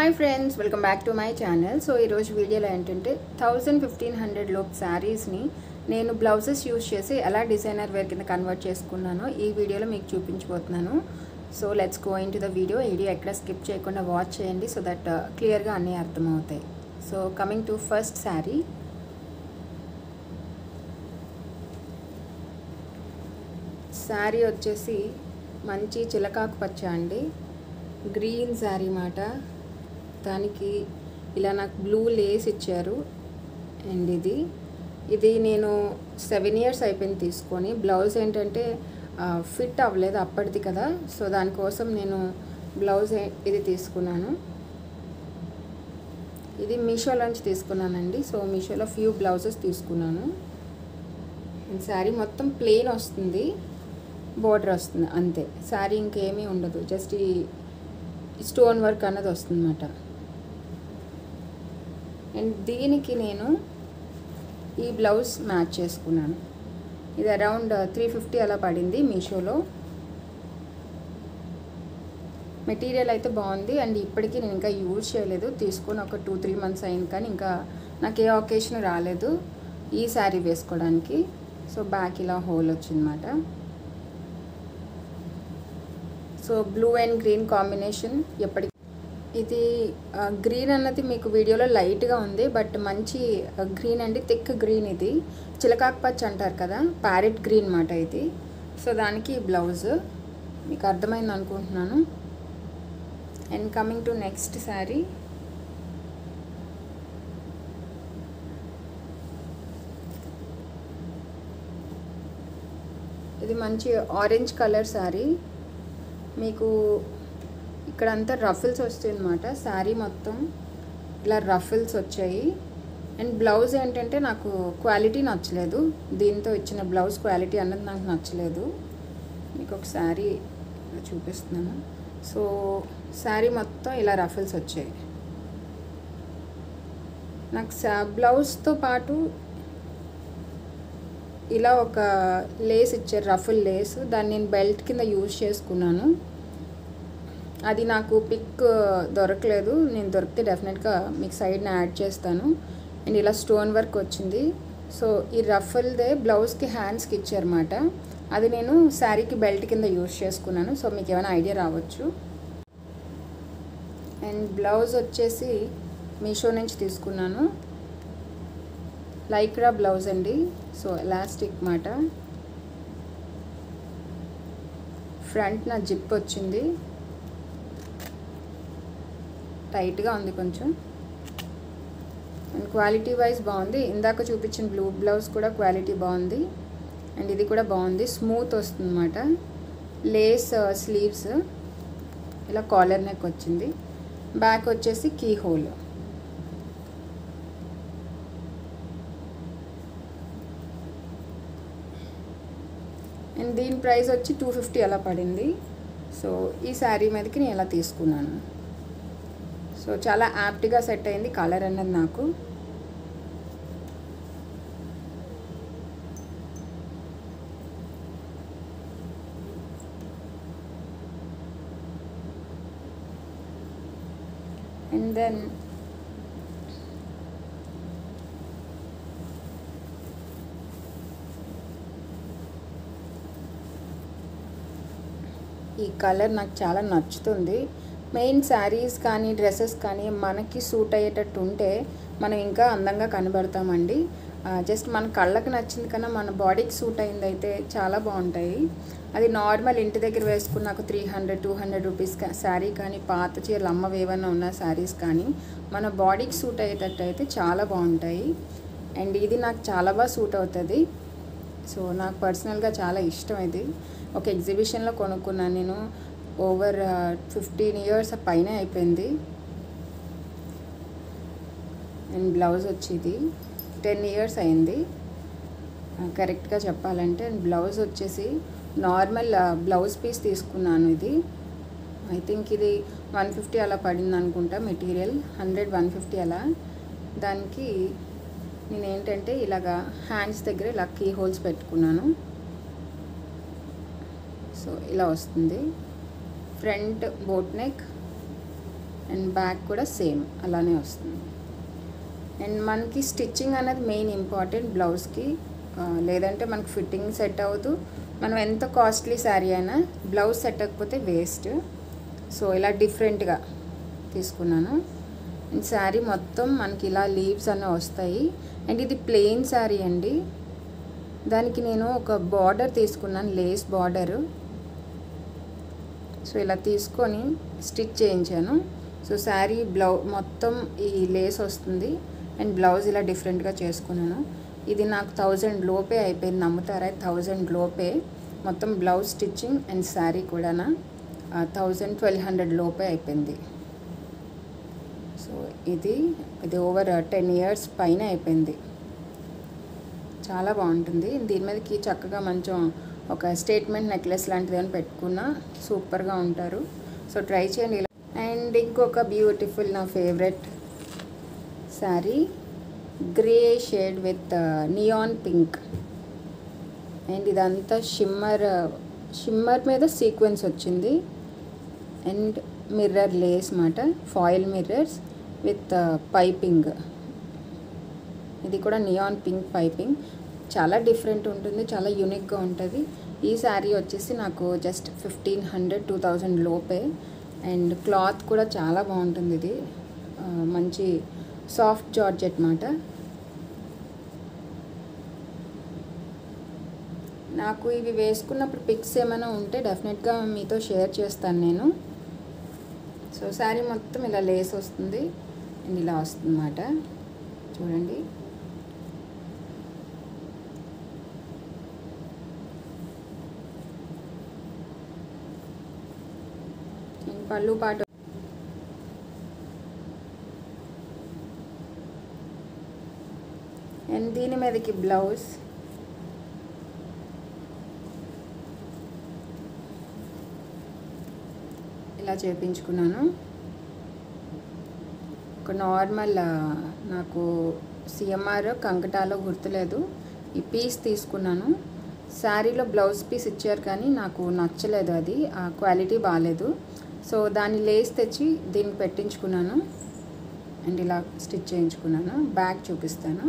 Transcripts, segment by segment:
hi friends welcome back to my channel so ఈరోజు వీడియోలో ఏంటంటే థౌజండ్ ఫిఫ్టీన్ హండ్రెడ్ లోప్ శారీస్ని నేను బ్లౌజెస్ యూస్ చేసి ఎలా డిజైనర్ వేర్ కింద కన్వర్ట్ చేసుకున్నానో ఈ వీడియోలో మీకు చూపించబోతున్నాను so let's go into the video video ఎక్కడ స్కిప్ చేయకుండా వాచ్ చేయండి సో దట్ క్లియర్గా అన్నీ అర్థమవుతాయి so coming to first sari sari వచ్చేసి మంచి చిలకాకు పచ్చ అండి గ్రీన్ శారీ మాట దానికి ఇలా నాకు బ్లూ లేస్ ఇచ్చారు అండ్ ఇది ఇది నేను సెవెన్ ఇయర్స్ అయిపోయింది తీసుకొని బ్లౌజ్ ఏంటంటే ఫిట్ అవ్వలేదు అప్పటిది కదా సో దానికోసం నేను బ్లౌజ్ ఇది తీసుకున్నాను ఇది మీషోలోంచి తీసుకున్నానండి సో మీషోలో ఫ్యూ బ్లౌజెస్ తీసుకున్నాను శారీ మొత్తం ప్లెయిన్ వస్తుంది బోర్డర్ వస్తుంది అంతే శారీ ఇంకేమీ ఉండదు జస్ట్ ఈ స్టోన్ వర్క్ అన్నది వస్తుంది అన్నమాట అండ్ దీనికి నేను ఈ బ్లౌజ్ మ్యాచ్ చేసుకున్నాను ఇది అరౌండ్ త్రీ ఫిఫ్టీ అలా పడింది మీషోలో మెటీరియల్ అయితే బాగుంది అండ్ ఇప్పటికీ నేను ఇంకా యూజ్ చేయలేదు తీసుకొని ఒక టూ త్రీ మంత్స్ అయింది కానీ ఇంకా నాకు ఏ ఒకేషన్ రాలేదు ఈ శారీ వేసుకోవడానికి సో బ్యాక్ ఇలా హోల్ వచ్చిందన్నమాట so blue and green combination ఎప్పటికీ ఇది గ్రీన్ అన్నది మీకు వీడియోలో లైట్గా ఉంది బట్ మంచి గ్రీన్ అండి థిక్ గ్రీన్ ఇది చిలకాకు పచ్చ అంటారు కదా ప్యారెట్ గ్రీన్ మాట ఇది సో దానికి బ్లౌజ్ మీకు అర్థమైంది అనుకుంటున్నాను and coming to next sari ఇది మంచి ఆరెంజ్ కలర్ శారీ మీకు ఇక్కడంతా రఫిల్స్ వస్తాయి అన్నమాట శారీ మొత్తం ఇలా రఫిల్స్ వచ్చాయి అండ్ బ్లౌజ్ ఏంటంటే నాకు క్వాలిటీ నచ్చలేదు దీంతో ఇచ్చిన బ్లౌజ్ క్వాలిటీ అన్నది నాకు నచ్చలేదు మీకు ఒక శారీ చూపిస్తున్నాను సో శారీ మొత్తం ఇలా రఫిల్స్ వచ్చాయి నాకు సా బ్లౌజ్తో పాటు ఇలా ఒక లేస్ ఇచ్చారు రఫుల్ లేస్ దాన్ని నేను బెల్ట్ కింద యూజ్ చేసుకున్నాను అది నాకు పిక్ దొరకలేదు నేను దొరికితే డెఫినెట్గా మీకు సైడ్ని యాడ్ చేస్తాను అండ్ ఇలా స్టోన్ వర్క్ వచ్చింది సో ఈ రఫల్దే బ్లౌజ్కి హ్యాండ్స్కి ఇచ్చారన్నమాట అది నేను శారీకి బెల్ట్ కింద యూజ్ చేసుకున్నాను సో మీకు ఏమైనా ఐడియా రావచ్చు అండ్ బ్లౌజ్ వచ్చేసి మీషో నుంచి తీసుకున్నాను లైక్రా బ్లౌజ్ అండి సో ఎలాస్టిక్ మాట ఫ్రంట్ నా జిప్ వచ్చింది టైట్గా ఉంది కొంచెం అండ్ క్వాలిటీ వైజ్ బాగుంది ఇందాక చూపించిన బ్లూ బ్లౌజ్ కూడా క్వాలిటీ బాగుంది అండ్ ఇది కూడా బాగుంది స్మూత్ వస్తుంది అనమాట లేస్ స్లీవ్స్ ఇలా కాలర్ నెక్ వచ్చింది బ్యాక్ వచ్చేసి కీ హోల్ అండ్ దీని ప్రైస్ వచ్చి టూ ఫిఫ్టీ అలా పడింది సో ఈ శారీ మీదకి నేను ఇలా తీసుకున్నాను సో చాలా యాప్ట్గా సెట్ అయింది కలర్ అన్నది నాకు అండ్ దెన్ ఈ కలర్ నాకు చాలా నచ్చుతుంది మెయిన్ శారీస్ కానీ డ్రెస్సెస్ కానీ మనకి సూట్ అయ్యేటట్టు ఉంటే మనం ఇంకా అందంగా కనబడతామండి జస్ట్ మన కళ్ళకి నచ్చింది కన్నా మన బాడీకి సూట్ అయింది అయితే చాలా బాగుంటాయి అది నార్మల్ ఇంటి దగ్గర వేసుకున్న ఒక three hundred two hundred rupees sari కానీ పాత చీరలు అమ్మవి ఏమైనా ఉన్న శారీస్ కానీ మన బాడీకి సూట్ అయ్యేటట్టు అయితే చాలా బాగుంటాయి అండ్ ఇది నాకు చాలా బాగా సూట్ అవుతుంది సో నాకు పర్సనల్గా చాలా ఇష్టం ఇది ఒక ఎగ్జిబిషన్లో కొనుక్కున్నాను నేను ఓవర్ ఫిఫ్టీన్ ఇయర్స్ పైన అయిపోయింది అండ్ బ్లౌజ్ వచ్చేది టెన్ ఇయర్స్ అయింది కరెక్ట్గా చెప్పాలంటే అండ్ బ్లౌజ్ వచ్చేసి నార్మల్ బ్లౌజ్ పీస్ తీసుకున్నాను ఇది ఐ థింక్ ఇది వన్ ఫిఫ్టీ అలా పడింది అనుకుంటా మెటీరియల్ హండ్రెడ్ వన్ ఫిఫ్టీ అలా దానికి నేను ఏంటంటే ఇలాగా హ్యాండ్స్ దగ్గర ఇలా కీ హోల్స్ పెట్టుకున్నాను సో ఇలా వస్తుంది front boat neck and back కూడా సేమ్ అలానే వస్తుంది అండ్ మనకి స్టిచ్చింగ్ అనేది మెయిన్ ఇంపార్టెంట్ బ్లౌజ్కి లేదంటే మనకి ఫిట్టింగ్ సెట్ అవ్వదు మనం ఎంత కాస్ట్లీ శారీ అయినా బ్లౌజ్ సెట్ అవ్వకపోతే వేస్ట్ సో ఇలా డిఫరెంట్గా తీసుకున్నాను అండ్ శారీ మొత్తం మనకి ఇలా లీవ్స్ అన్నీ వస్తాయి అండ్ ఇది ప్లెయిన్ శారీ అండి దానికి నేను ఒక బార్డర్ తీసుకున్నాను లేస్ బార్డరు సో ఇలా తీసుకొని స్టిచ్ చేయించాను సో శారీ బ్లౌ మొత్తం ఈ లేస్ వస్తుంది అండ్ బ్లౌజ్ ఇలా డిఫరెంట్గా చేసుకున్నాను ఇది నాకు థౌజండ్ లోపే అయిపోయింది నమ్ముతారా థౌజండ్ లోపే మొత్తం బ్లౌజ్ స్టిచ్చింగ్ అండ్ శారీ కూడా థౌజండ్ ట్వెల్వ్ హండ్రెడ్ లోపే అయిపోయింది సో ఇది ఇది ఓవర్ టెన్ ఇయర్స్ పైన అయిపోయింది చాలా బాగుంటుంది దీని మీదకి చక్కగా మంచం ఒక స్టేట్మెంట్ నెక్లెస్ లాంటిది అని పెట్టుకున్నా సూపర్గా ఉంటారు సో ట్రై చేయండి ఇలా అండ్ ఇంకొక బ్యూటిఫుల్ నా favourite sari grey shade with neon pink and ఇదంతా షిమ్మర్ షిమ్మర్ మీద సీక్వెన్స్ వచ్చింది అండ్ మిర్రర్ లేస్ మాట ఫాయిల్ మిర్రర్స్ విత్ పైపింగ్ ఇది కూడా నియాన్ పింక్ పైపింగ్ చాలా డిఫరెంట్ ఉంటుంది చాలా యూనిక్గా ఉంటుంది ఈ శారీ వచ్చేసి నాకు just fifteen hundred two thousand లోపే అండ్ క్లాత్ కూడా చాలా బాగుంటుంది ఇది ఆ, మంచి సాఫ్ట్ జార్జెట్ మాట నాకు ఇవి వేసుకున్నప్పుడు పిక్స్ ఏమైనా ఉంటే డెఫినెట్గా మీతో షేర్ చేస్తాను నేను సో శారీ మొత్తం ఇలా లేస్ వస్తుంది అండ్ ఇలా వస్తుంది అన్నమాట చూడండి అండ్ పళ్ళు పాటు అండ్ దీని మీదకి బ్లౌజ్ ఇలా చేపించుకున్నాను ఒక నార్మల్ ఆ, నాకు సిఎంఆర్ కంకటాలో గుర్తులేదు ఈ పీస్ తీసుకున్నాను శారీలో బ్లౌజ్ పీస్ ఇచ్చారు కానీ నాకు నచ్చలేదు అది ఆ క్వాలిటీ బాగాలేదు సో దాన్ని లేస్ తెచ్చి దీన్ని పెట్టించుకున్నాను అండ్ ఇలా స్టిచ్ చేయించుకున్నాను బ్యాక్ చూపిస్తాను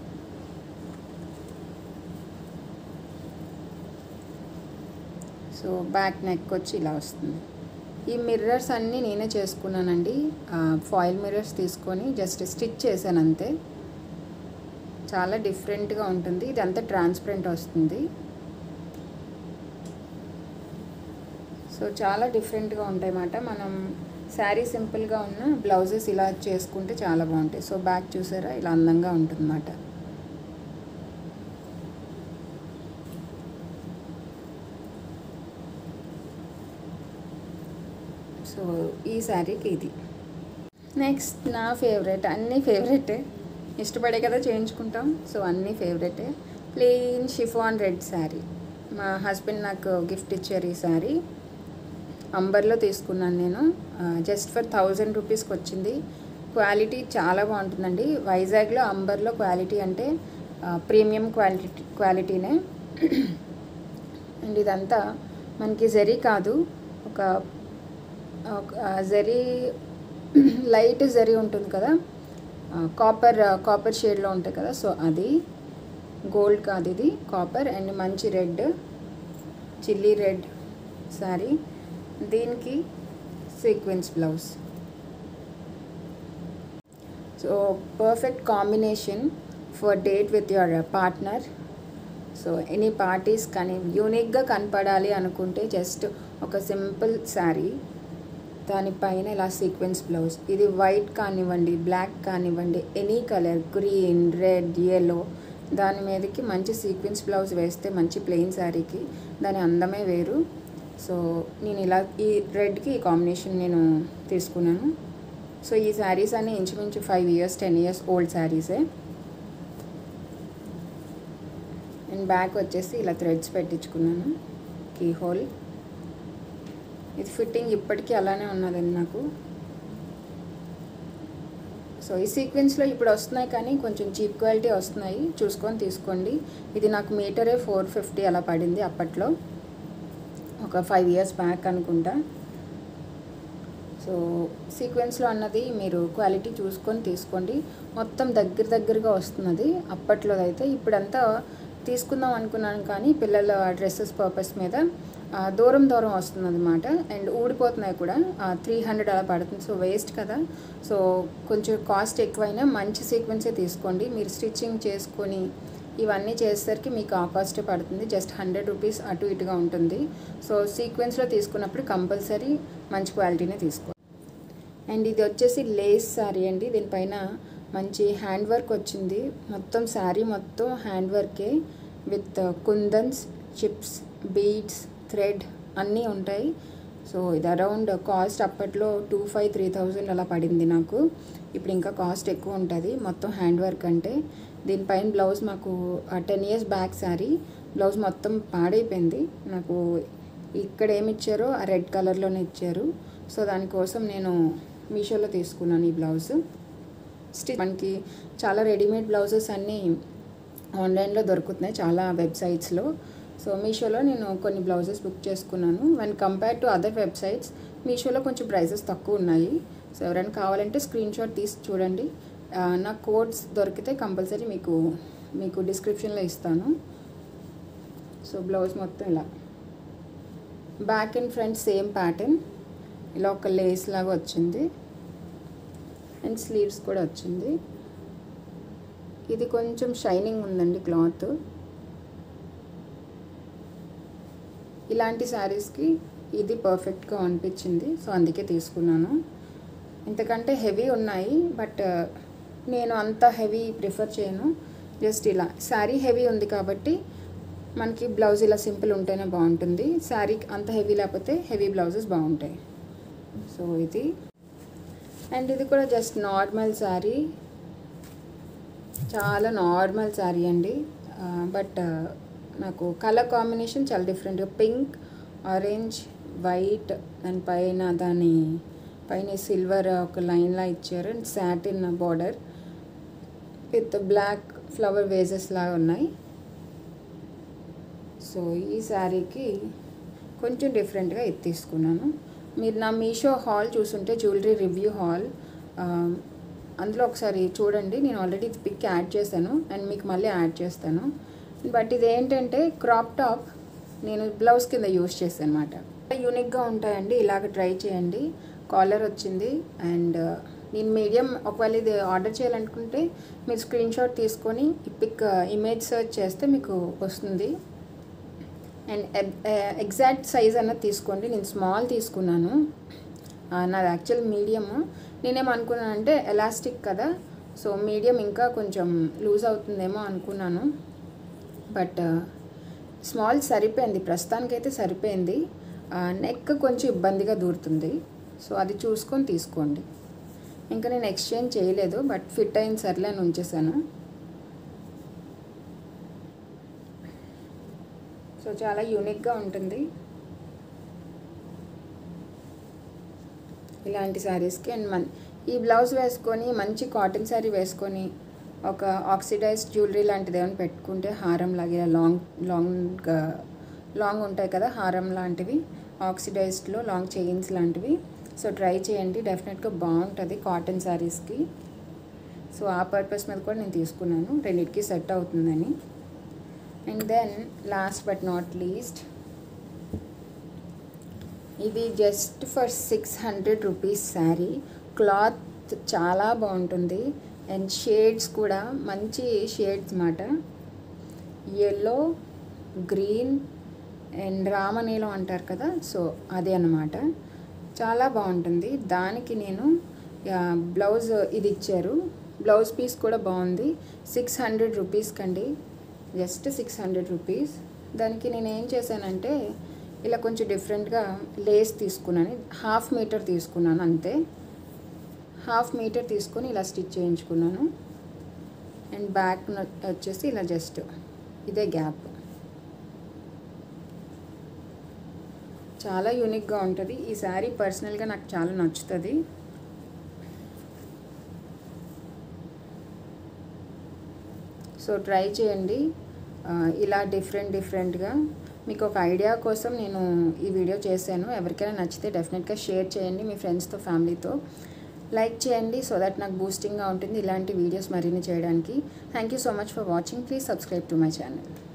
సో బ్యాక్ నెక్ వచ్చి ఇలా వస్తుంది ఈ మిర్రర్స్ అన్నీ నేనే చేసుకున్నానండి ఫాయిల్ మిర్రర్స్ తీసుకొని జస్ట్ స్టిచ్ చేశాను అంతే చాలా డిఫరెంట్గా ఉంటుంది ఇది అంతా ట్రాన్స్పరెంట్ వస్తుంది సో చాలా డిఫరెంట్గా ఉంటాయి అన్నమాట మనం శారీ సింపుల్గా ఉన్న బ్లౌజెస్ ఇలా చేసుకుంటే చాలా బాగుంటాయి సో బ్యాక్ చూసారా ఇలా అందంగా ఉంటుందన్నమాట సో ఈ శారీకి ఇది నెక్స్ట్ నా ఫేవరెట్ అన్నీ ఫేవరెటే ఇష్టపడే కదా చేయించుకుంటాం సో అన్నీ ఫేవరెటే ప్లెయిన్ షిఫాన్ రెడ్ శారీ మా హస్బెండ్ నాకు గిఫ్ట్ ఇచ్చారు ఈ శారీ అంబర్లో తీసుకున్నాను నేను జస్ట్ ఫర్ థౌజండ్ రూపీస్కి వచ్చింది క్వాలిటీ చాలా బాగుంటుందండి వైజాగ్లో అంబర్లో క్వాలిటీ అంటే ప్రీమియం క్వాలిటీ క్వాలిటీనే అండ్ ఇదంతా మనకి జరీ కాదు ఒక ఒక జరీ లైట్ జరీ ఉంటుంది కదా కాపర్ కాపర్ షేడ్లో ఉంటుంది కదా సో అది గోల్డ్ కాదు ఇది కాపర్ అండ్ మంచి రెడ్ చిల్లీ రెడ్ శారీ దీనికి sequence blouse so perfect combination for date with your partner so any parties కానీ యూనిక్గా కనపడాలి అనుకుంటే జస్ట్ ఒక సింపుల్ శారీ దానిపైన ఇలా సీక్వెన్స్ బ్లౌజ్ ఇది వైట్ కానివ్వండి బ్లాక్ కానివ్వండి any colour green red yellow దాని మీదకి మంచి సీక్వెన్స్ బ్లౌజ్ వేస్తే మంచి ప్లెయిన్ శారీకి దాని అందమే వేరు సో నేను ఇలా ఈ రెడ్కి ఈ కాంబినేషన్ నేను తీసుకున్నాను సో ఈ శారీస్ అన్ని ఇంచుమించు five years ten years old శారీసే అండ్ బ్యాక్ వచ్చేసి ఇలా థ్రెడ్స్ పెట్టించుకున్నాను కీ హోల్ ఇది ఫిట్టింగ్ ఇప్పటికీ అలానే ఉన్నదండి నాకు సో ఈ సీక్వెన్స్లో ఇప్పుడు వస్తున్నాయి కానీ కొంచెం చీప్ క్వాలిటీ వస్తున్నాయి చూసుకొని తీసుకోండి ఇది నాకు మీటరే ఫోర్ ఫిఫ్టీ అలా పడింది అప్పట్లో ఒక ఫైవ్ ఇయర్స్ బ్యాక్ అనుకుంటా సో సీక్వెన్స్లో అన్నది మీరు క్వాలిటీ చూసుకొని తీసుకోండి మొత్తం దగ్గర దగ్గరగా వస్తున్నది అప్పట్లో అయితే ఇప్పుడంతా తీసుకుందాం అనుకున్నాను కానీ పిల్లల డ్రెస్సెస్ పర్పస్ మీద ఆ, దూరం దూరం వస్తుంది అనమాట అండ్ ఊడిపోతున్నాయి కూడా త్రీ హండ్రెడ్ అలా పడుతుంది సో వేస్ట్ కదా సో కొంచెం కాస్ట్ ఎక్కువైనా మంచి సీక్వెన్సే తీసుకోండి మీరు స్టిచ్చింగ్ చేసుకొని ఇవన్నీ చేసేసరికి మీకు ఆ కాస్టే పడుతుంది జస్ట్ హండ్రెడ్ రూపీస్ అటు ఇటుగా ఉంటుంది సో సీక్వెన్స్లో తీసుకున్నప్పుడు కంపల్సరీ మంచి క్వాలిటీనే తీసుకో అండ్ ఇది వచ్చేసి లేస్ శారీ అండి దీనిపైన మంచి హ్యాండ్ వర్క్ వచ్చింది మొత్తం శారీ మొత్తం హ్యాండ్ వర్కే విత్ కుందన్స్ చిప్స్ బీడ్స్ థ్రెడ్ అన్నీ ఉంటాయి సో ఇది అరౌండ్ కాస్ట్ అప్పట్లో టూ ఫైవ్ త్రీ థౌజండ్ అలా పడింది నాకు ఇప్పుడు ఇంకా కాస్ట్ ఎక్కువ ఉంటుంది మొత్తం హ్యాండ్ వర్క్ అంటే దీనిపైన బ్లౌజ్ మాకు ten years back sari blouse మొత్తం పాడైపోయింది నాకు ఇక్కడ ఏమి ఇచ్చారో ఆ రెడ్ కలర్లోనే ఇచ్చారు సో దానికోసం నేను మీషోలో తీసుకున్నాను ఈ బ్లౌజ్ స్టిచ్ మనకి చాలా రెడీమేడ్ బ్లౌజెస్ అన్నీ ఆన్లైన్లో దొరుకుతున్నాయి చాలా వెబ్సైట్స్లో సో మీషోలో నేను కొన్ని బ్లౌజెస్ బుక్ చేసుకున్నాను one compare to other websites మీషోలో కొంచెం ప్రైజెస్ తక్కువ ఉన్నాయి సో ఎవరైనా కావాలంటే స్క్రీన్ షాట్ తీసి చూడండి ఆ, నా కోడ్స్ దొరికితే కంపల్సరీ మీకు మీకు డిస్క్రిప్షన్లో ఇస్తాను సో బ్లౌజ్ మొత్తం ఇలా back and front same pattern ఇలా ఒక లేస్ లాగా వచ్చింది అండ్ స్లీవ్స్ కూడా వచ్చింది ఇది కొంచెం షైనింగ్ ఉందండి క్లాత్ ఇలాంటి శారీస్కి ఇది పర్ఫెక్ట్గా అనిపించింది సో అందుకే తీసుకున్నాను ఇంతకంటే హెవీ ఉన్నాయి బట్ నేను అంత హెవీ ప్రిఫర్ చేయను జస్ట్ ఇలా శారీ హెవీ ఉంది కాబట్టి మనకి బ్లౌజ్ ఇలా సింపుల్ ఉంటేనే బాగుంటుంది శారీ అంత హెవీ లేకపోతే హెవీ బ్లౌజెస్ బాగుంటాయి సో ఇది అండ్ ఇది కూడా జస్ట్ నార్మల్ శారీ చాలా నార్మల్ శారీ అండి బట్ నాకు కలర్ కాంబినేషన్ చాలా డిఫరెంట్గా పింక్ ఆరెంజ్ వైట్ దాని పైన దాని పైన సిల్వర్ ఒక లైన్లా ఇచ్చారు and satin border with black flower vases లాగా ఉన్నాయి సో ఈ శారీకి కొంచెం డిఫరెంట్గా ఇది తీసుకున్నాను మీరు నా మీషో హాల్ చూసుంటే జ్యువెలరీ రివ్యూ హాల్ అందులో ఒకసారి చూడండి నేను ఆల్రెడీ పిక్ యాడ్ చేశాను అండ్ మీకు మళ్ళీ యాడ్ చేస్తాను బట్ ఇది ఏంటంటే క్రాప్ టాప్ నేను బ్లౌజ్ కింద యూస్ చేశాను అనమాట యూనిక్గా ఉంటాయండి ఇలాగ ట్రై చేయండి కాలర్ వచ్చింది అండ్ నేను మీడియం ఒకవేళ ఇది ఆర్డర్ చేయాలనుకుంటే మీరు స్క్రీన్ షాట్ తీసుకొని ఈ పిక్ ఇమేజ్ సెర్చ్ చేస్తే మీకు వస్తుంది అండ్ ఎగ్జాక్ట్ సైజ్ అన్నది తీసుకోండి నేను స్మాల్ తీసుకున్నాను ఆ, నాది యాక్చువల్ మీడియం నేనేమనుకున్నానంటే ఎలాస్టిక్ కదా సో మీడియం ఇంకా కొంచెం లూజ్ అవుతుందేమో అనుకున్నాను బట్ స్మాల్ సరిపోయింది ప్రస్తుతానికైతే సరిపోయింది నెక్ కొంచెం ఇబ్బందిగా దూరుతుంది సో అది చూసుకొని తీసుకోండి ఇంకా నేను ఎక్స్చేంజ్ చేయలేదు బట్ ఫిట్ అయిన సర్లే అని ఉంచేసాను సో చాలా యూనిక్గా ఉంటుంది ఇలాంటి శారీస్కి అండ్ మన్ ఈ బ్లౌజ్ వేసుకొని మంచి కాటన్ శారీ వేసుకొని ఒక ఆక్సిడైజ్డ్ జ్యువెలరీ లాంటిది ఏమైనా పెట్టుకుంటే హారం లాగే లాంగ్ లాంగ్ లాంగ్ ఉంటాయి కదా హారం లాంటివి ఆక్సిడైజ్డ్లో లాంగ్ చైన్స్ లాంటివి సో ట్రై చేయండి డెఫినెట్గా బాగుంటుంది కాటన్ శారీస్కి సో ఆ పర్పస్ మీద కూడా నేను తీసుకున్నాను రెండింటికి సెట్ అవుతుందని and then last but not least ఇది just for six hundred rupees sari cloth చాలా బాగుంటుంది అండ్ షేడ్స్ కూడా మంచి షేడ్స్ మాట ఎల్లో గ్రీన్ అండ్ రామనీలం అంటారు కదా సో అదే అన్నమాట చాలా బాగుంటుంది దానికి నేను ఆ, బ్లౌజ్ ఇది ఇచ్చారు బ్లౌజ్ పీస్ కూడా బాగుంది సిక్స్ హండ్రెడ్ రూపీస్ కండి జస్ట్ సిక్స్ హండ్రెడ్ రూపీస్ దానికి నేను ఏం చేశానంటే ఇలా కొంచెం డిఫరెంట్గా లేస్ తీసుకున్నాను హాఫ్ మీటర్ తీసుకున్నాను అంతే హాఫ్ మీటర్ తీసుకొని ఇలా స్టిచ్ చేయించుకున్నాను అండ్ బ్యాక్ వచ్చేసి ఇలా జస్ట్ ఇదే గ్యాప్ చాలా యూనిక్గా ఉంటుంది ఈ శారీ పర్సనల్గా నాకు చాలా నచ్చుతుంది సో ట్రై చేయండి ఆ, ఇలా డిఫరెంట్ డిఫరెంట్గా మీకు ఒక ఐడియా కోసం నేను ఈ వీడియో చేశాను ఎవరికైనా నచ్చితే డెఫినెట్గా షేర్ చేయండి మీ ఫ్రెండ్స్తో ఫ్యామిలీతో లైక్ చేయండి సో దట్ నాకు బూస్టింగ్గా ఉంటుంది ఇలాంటి వీడియోస్ మరిన్ని చేయడానికి thank you so much for watching please subscribe to my channel